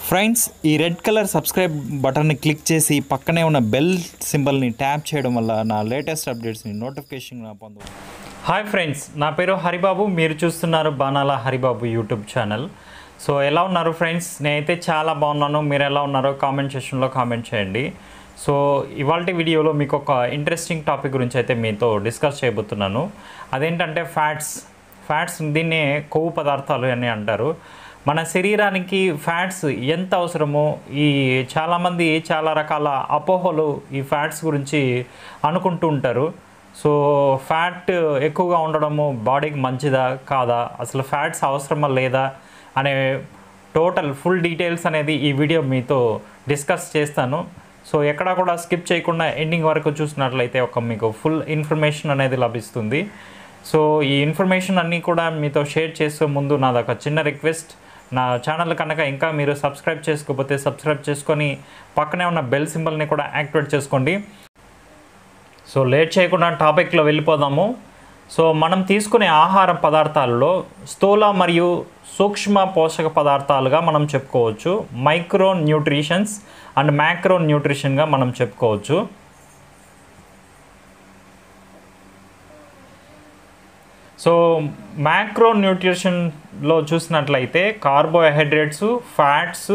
friends ఈ red colour subscribe బటన్ని click చేసి పక్కనే ఉన్న బెల్ సింబల్ని ట్యాప్ చేయడం వల్ల నా లేటెస్ట్ అప్డేట్స్ని నోటిఫికేషన్ పొందవచ్చు హాయ్ ఫ్రెండ్స్ నా పేరు హరిబాబు మీరు చూస్తున్నారు బాణాల హరిబాబు యూట్యూబ్ ఛానల్ సో ఎలా ఉన్నారు ఫ్రెండ్స్ నేనైతే చాలా బాగున్నాను మీరు ఎలా ఉన్నారో కామెంట్ సెక్షన్లో కామెంట్ చేయండి సో ఇవాళ వీడియోలో మీకు ఒక ఇంట్రెస్టింగ్ టాపిక్ గురించి అయితే మీతో డిస్కస్ చేయబోతున్నాను అదేంటంటే ఫ్యాట్స్ ఫ్యాట్స్ దీన్నే కొవ్వు పదార్థాలు అని అంటారు మన శరీరానికి ఫ్యాట్స్ ఎంత అవసరమో ఈ చాలామంది చాలా రకాల అపోహలు ఈ ఫ్యాట్స్ గురించి అనుకుంటూ ఉంటారు సో ఫ్యాట్ ఎక్కువగా ఉండడము బాడీకి మంచిదా కాదా అసలు ఫ్యాట్స్ అవసరమా లేదా అనే టోటల్ ఫుల్ డీటెయిల్స్ అనేది ఈ వీడియో మీతో డిస్కస్ చేస్తాను సో ఎక్కడా కూడా స్కిప్ చేయకుండా ఎండింగ్ వరకు చూసినట్లయితే ఒక మీకు ఫుల్ ఇన్ఫర్మేషన్ అనేది లభిస్తుంది సో ఈ ఇన్ఫర్మేషన్ అన్నీ కూడా మీతో షేర్ చేసే ముందు నాది ఒక చిన్న రిక్వెస్ట్ నా ఛానల్ కనుక ఇంకా మీరు సబ్స్క్రైబ్ చేసుకోకపోతే సబ్స్క్రైబ్ చేసుకొని పక్కనే ఉన్న బెల్ సింబల్ని కూడా యాక్టివేట్ చేసుకోండి సో లేట్ చేయకుండా టాపిక్లో వెళ్ళిపోదాము సో మనం తీసుకునే ఆహార పదార్థాలలో స్థూల మరియు సూక్ష్మ పోషక పదార్థాలుగా మనం చెప్పుకోవచ్చు మైక్రో న్యూట్రిషన్స్ అండ్ మ్యాక్రో న్యూట్రిషన్గా మనం చెప్పుకోవచ్చు సో మ్యాక్రో న్యూట్రిషన్లో చూసినట్లయితే కార్బోహైడ్రేట్స్ ఫ్యాట్స్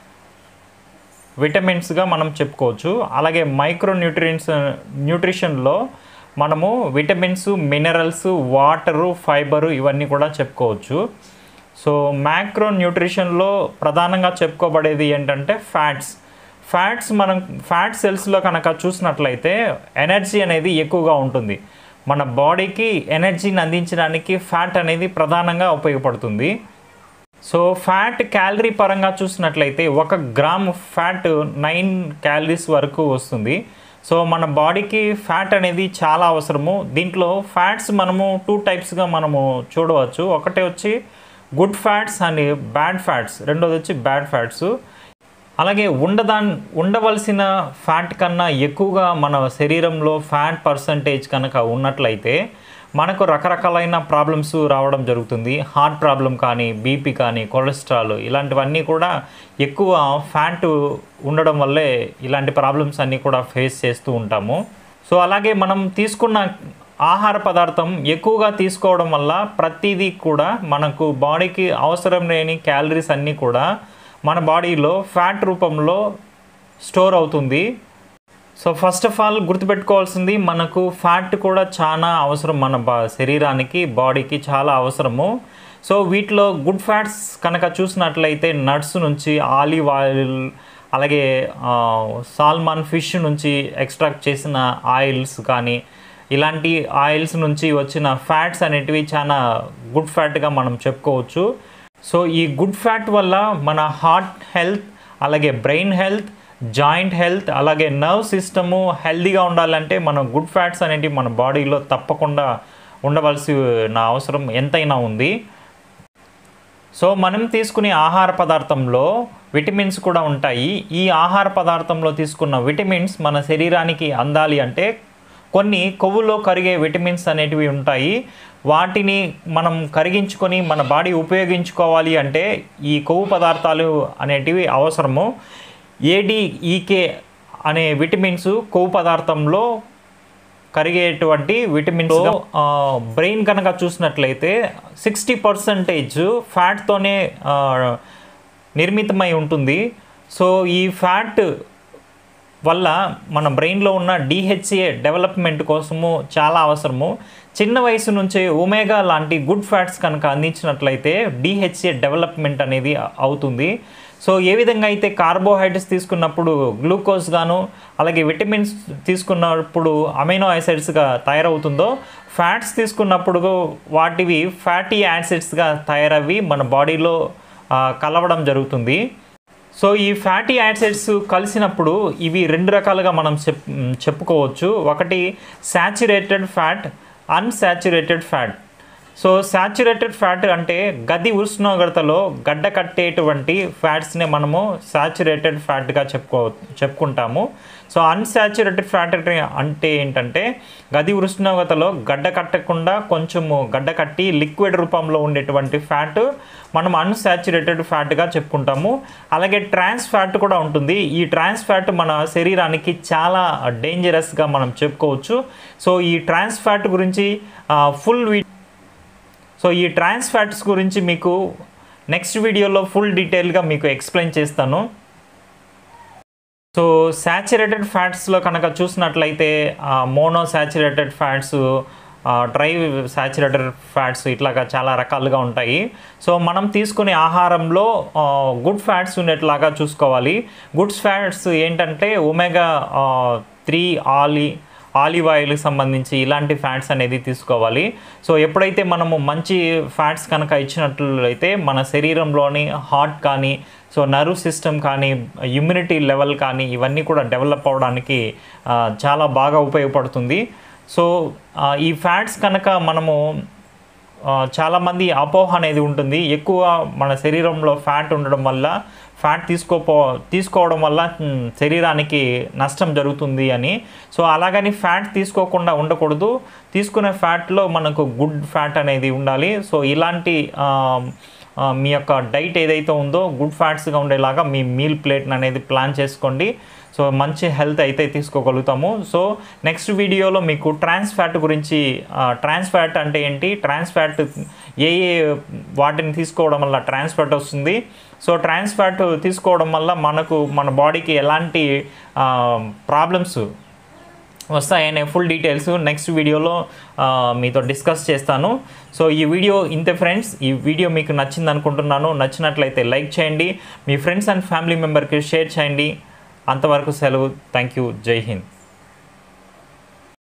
విటమిన్స్గా మనం చెప్పుకోవచ్చు అలాగే మైక్రో న్యూట్రియన్స్ న్యూట్రిషన్లో మనము విటమిన్స్ మినరల్స్ వాటరు ఫైబరు ఇవన్నీ కూడా చెప్పుకోవచ్చు సో మ్యాక్రో న్యూట్రిషన్లో ప్రధానంగా చెప్పుకోబడేది ఏంటంటే ఫ్యాట్స్ ఫ్యాట్స్ మనం ఫ్యాట్ సెల్స్లో కనుక చూసినట్లయితే ఎనర్జీ అనేది ఎక్కువగా ఉంటుంది మన బాడీకి ఎనర్జీని అందించడానికి ఫ్యాట్ అనేది ప్రధానంగా ఉపయోగపడుతుంది సో ఫ్యాట్ క్యాలరీ పరంగా చూసినట్లయితే ఒక గ్రామ్ ఫ్యాట్ నైన్ క్యాలరీస్ వరకు వస్తుంది సో మన బాడీకి ఫ్యాట్ అనేది చాలా అవసరము దీంట్లో ఫ్యాట్స్ మనము టూ టైప్స్గా మనము చూడవచ్చు ఒకటి వచ్చి good fats and bad fats రెండోది వచ్చి బ్యాడ్ ఫ్యాట్స్ అలాగే ఉండదా ఉండవలసిన ఫ్యాట్ కన్నా ఎక్కువగా మన శరీరంలో ఫ్యాట్ పర్సంటేజ్ కనుక ఉన్నట్లయితే మనకు రకరకాలైన ప్రాబ్లమ్స్ రావడం జరుగుతుంది హార్ట్ ప్రాబ్లం కానీ బీపీ కానీ కొలెస్ట్రాల్ ఇలాంటివన్నీ కూడా ఎక్కువ ఫ్యాట్ ఉండడం వల్లే ఇలాంటి ప్రాబ్లమ్స్ అన్నీ కూడా ఫేస్ చేస్తూ ఉంటాము సో అలాగే మనం తీసుకున్న ఆహార పదార్థం ఎక్కువగా తీసుకోవడం వల్ల ప్రతిదీ కూడా మనకు బాడీకి అవసరం లేని క్యాలరీస్ అన్నీ కూడా మన బాడీలో ఫ్యాట్ రూపంలో స్టోర్ అవుతుంది సో ఫస్ట్ ఆఫ్ ఆల్ గుర్తుపెట్టుకోవాల్సింది మనకు ఫ్యాట్ కూడా చాలా అవసరం మన బా శరీరానికి బాడీకి చాలా అవసరము సో వీటిలో గుడ్ ఫ్యాట్స్ కనుక చూసినట్లయితే నట్స్ నుంచి ఆలివ్ ఆయిల్ అలాగే సాల్మాన్ ఫిష్ నుంచి ఎక్స్ట్రాక్ట్ చేసిన ఆయిల్స్ కానీ ఇలాంటి ఆయిల్స్ నుంచి వచ్చిన ఫ్యాట్స్ అనేటివి చాలా గుడ్ ఫ్యాట్గా మనం చెప్పుకోవచ్చు సో ఈ గుడ్ ఫ్యాట్ వల్ల మన హార్ట్ హెల్త్ అలాగే బ్రెయిన్ హెల్త్ జాయింట్ హెల్త్ అలాగే నర్వ్ సిస్టము హెల్తీగా ఉండాలంటే మనం గుడ్ ఫ్యాట్స్ అనేటివి మన బాడీలో తప్పకుండా ఉండవలసిన అవసరం ఎంతైనా ఉంది సో మనం తీసుకునే ఆహార పదార్థంలో విటమిన్స్ కూడా ఉంటాయి ఈ ఆహార పదార్థంలో తీసుకున్న విటమిన్స్ మన శరీరానికి అందాలి అంటే కొన్ని కొవ్వులో కరిగే విటమిన్స్ అనేటివి ఉంటాయి వాటిని మనం కరిగించుకొని మన బాడీ ఉపయోగించుకోవాలి అంటే ఈ కొవ్వు పదార్థాలు అనేటివి అవసరము ఏడిఈకే అనే విటమిన్స్ కొవ్వు పదార్థంలో కరిగేటువంటి విటమిన్స్ బ్రెయిన్ కనుక చూసినట్లయితే సిక్స్టీ పర్సంటేజ్ ఫ్యాట్తోనే నిర్మితమై ఉంటుంది సో ఈ ఫ్యాట్ వల్ల మన బ్రెయిన్లో ఉన్న డిహెచ్ఏ డెవలప్మెంట్ కోసము చాలా అవసరము చిన్న వయసు నుంచే ఒమేగా లాంటి గుడ్ ఫ్యాట్స్ కనుక అందించినట్లయితే డిహెచ్ఏ డెవలప్మెంట్ అనేది అవుతుంది సో ఏ విధంగా అయితే కార్బోహైడ్రేట్స్ తీసుకున్నప్పుడు గ్లూకోజ్ గాను అలాగే విటమిన్స్ తీసుకున్నప్పుడు అమైనో యాసిడ్స్గా తయారవుతుందో ఫ్యాట్స్ తీసుకున్నప్పుడు వాటివి ఫ్యాటీ యాసిడ్స్గా తయారవి మన బాడీలో కలవడం జరుగుతుంది సో ఈ ఫ్యాటీ యాసిడ్స్ కలిసినప్పుడు ఇవి రెండు రకాలుగా మనం చెప్ చెప్పుకోవచ్చు ఒకటి saturated fat unsaturated fat so saturated fat అంటే గది ఉష్ణోగ్రతలో గడ్డ కట్టేటువంటి ఫ్యాట్స్ని మనము శాచురేటెడ్ ఫ్యాట్గా చెప్పుకో చెప్పుకుంటాము సో అన్సాచురేటెడ్ ఫ్యాట్ అంటే ఏంటంటే గది ఉష్ణోగ్రతలో గడ్డ కట్టకుండా కొంచెము గడ్డ కట్టి లిక్విడ్ రూపంలో ఉండేటువంటి ఫ్యాట్ మనం అన్సాచురేటెడ్ ఫ్యాట్గా చెప్పుకుంటాము అలాగే ట్రాన్స్ ఫ్యాట్ కూడా ఉంటుంది ఈ ట్రాన్స్ ఫ్యాట్ మన శరీరానికి చాలా డేంజరస్గా మనం చెప్పుకోవచ్చు సో ఈ ట్రాన్స్ ఫ్యాట్ గురించి ఫుల్ వీ సో ఈ ట్రాన్స్ ఫ్యాట్స్ గురించి మీకు నెక్స్ట్ వీడియోలో ఫుల్ డీటెయిల్గా మీకు ఎక్స్ప్లెయిన్ చేస్తాను సో శాచురేటెడ్ ఫ్యాట్స్లో కనుక చూసినట్లయితే mono saturated fats dry saturated fats ఇట్లాగా చాలా రకాలుగా ఉంటాయి సో మనం తీసుకునే ఆహారంలో గుడ్ ఫ్యాట్స్ ఉండేట్లాగా చూసుకోవాలి గుడ్స్ ఫ్యాట్స్ ఏంటంటే ఒమేగా త్రీ ఆలి ఆలివ్ ఆయిల్కి సంబంధించి ఇలాంటి ఫ్యాట్స్ అనేది తీసుకోవాలి సో ఎప్పుడైతే మనము మంచి ఫ్యాట్స్ కనుక ఇచ్చినట్లయితే మన శరీరంలోని హార్ట్ కానీ సో నర్వ్ సిస్టమ్ కానీ ఇమ్యూనిటీ లెవెల్ కానీ ఇవన్నీ కూడా డెవలప్ అవ్వడానికి చాలా బాగా ఉపయోగపడుతుంది సో ఈ ఫ్యాట్స్ కనుక మనము చాలామంది అపోహ అనేది ఉంటుంది ఎక్కువ మన శరీరంలో ఫ్యాట్ ఉండడం వల్ల ఫ్యాట్ తీసుకోపో తీసుకోవడం వల్ల శరీరానికి నష్టం జరుగుతుంది అని సో అలాగని ఫ్యాట్ తీసుకోకుండా ఉండకూడదు తీసుకునే ఫ్యాట్లో మనకు గుడ్ ఫ్యాట్ అనేది ఉండాలి సో ఇలాంటి మీ యొక్క డైట్ ఏదైతే ఉందో గుడ్ ఫ్యాట్స్గా ఉండేలాగా మీ మీల్ ప్లేట్ అనేది ప్లాన్ చేసుకోండి సో మంచి హెల్త్ అయితే తీసుకోగలుగుతాము సో నెక్స్ట్ వీడియోలో మీకు ట్రాన్స్ ఫ్యాట్ గురించి ట్రాన్స్ ఫ్యాట్ అంటే ఏంటి ట్రాన్స్ ఫ్యాట్ ఏ ఏ వాటిని తీసుకోవడం వల్ల ట్రాన్స్ ఫ్యాట్ వస్తుంది సో ట్రాన్స్ ఫ్యాట్ తీసుకోవడం వల్ల మనకు మన బాడీకి ఎలాంటి ప్రాబ్లమ్స్ వస్తాయనే ఫుల్ డీటెయిల్స్ నెక్స్ట్ వీడియోలో మీతో డిస్కస్ చేస్తాను సో ఈ వీడియో ఇంతే ఫ్రెండ్స్ ఈ వీడియో మీకు నచ్చింది అనుకుంటున్నాను నచ్చినట్లయితే లైక్ చేయండి మీ ఫ్రెండ్స్ అండ్ ఫ్యామిలీ మెంబర్కి షేర్ చేయండి అంతవరకు సెలవు థ్యాంక్ యూ జై హింద్